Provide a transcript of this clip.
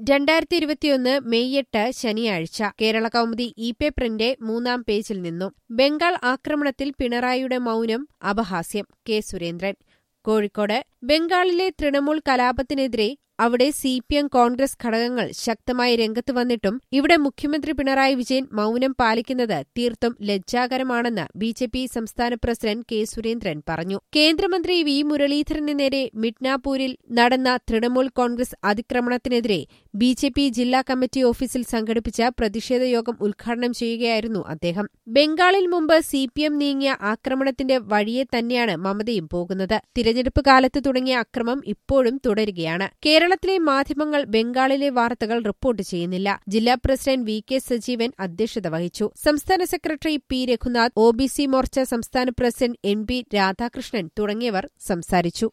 രണ്ടായിരത്തി ഇരുപത്തിയൊന്ന് മെയ് എട്ട് ശനിയാഴ്ച കേരള കൗമുദി ഇ പേപ്പറിന്റെ മൂന്നാം പേജിൽ നിന്നും ബംഗാൾ ആക്രമണത്തിൽ പിണറായിയുടെ മൌനം അപഹാസ്യം കെ സുരേന്ദ്രൻ കോഴിക്കോട് ബംഗാളിലെ തൃണമൂൽ കലാപത്തിനെതിരെ അവിടെ സി പി എം കോൺഗ്രസ് ഘടകങ്ങൾ ശക്തമായി രംഗത്ത് വന്നിട്ടും ഇവിടെ മുഖ്യമന്ത്രി പിണറായി വിജയൻ മൌനം പാലിക്കുന്നത് തീർത്തും ലജ്ജാകരമാണെന്ന് ബി ജെ പി സംസ്ഥാന പ്രസിഡന്റ് കെ സുരേന്ദ്രൻ പറഞ്ഞു കേന്ദ്രമന്ത്രി വി മുരളീധരന് നേരെ മിഡ്നാപൂരിൽ നടന്ന തൃണമൂൽ കോൺഗ്രസ് അതിക്രമണത്തിനെതിരെ ബി ജെ പി ജില്ലാ കമ്മിറ്റി ഓഫീസിൽ സംഘടിപ്പിച്ച പ്രതിഷേധ യോഗം ഉദ്ഘാടനം ചെയ്യുകയായിരുന്നു അദ്ദേഹം ബംഗാളിൽ മുമ്പ് സി പി എം നീങ്ങിയ ആക്രമണത്തിന്റെ വഴിയെ തന്നെയാണ് മമതയും പോകുന്നത് തിരഞ്ഞെടുപ്പ് കാലത്ത് തുടങ്ങിയ അക്രമം ഇപ്പോഴും തുടരുകയാണ് കേരളത്തിലെ മാധ്യമങ്ങൾ ബംഗാളിലെ വാർത്തകൾ റിപ്പോർട്ട് ചെയ്യുന്നില്ല ജില്ലാ പ്രസിഡന്റ് വി കെ സജീവൻ അധ്യക്ഷത വഹിച്ചു സംസ്ഥാന secretary P Reghunath O B C Morcha സംസ്ഥാന പ്രസിഡന്റ് എൻ പി രാധാകൃഷ്ണൻ തുടങ്ങിയവർ സംസാരിച്ചു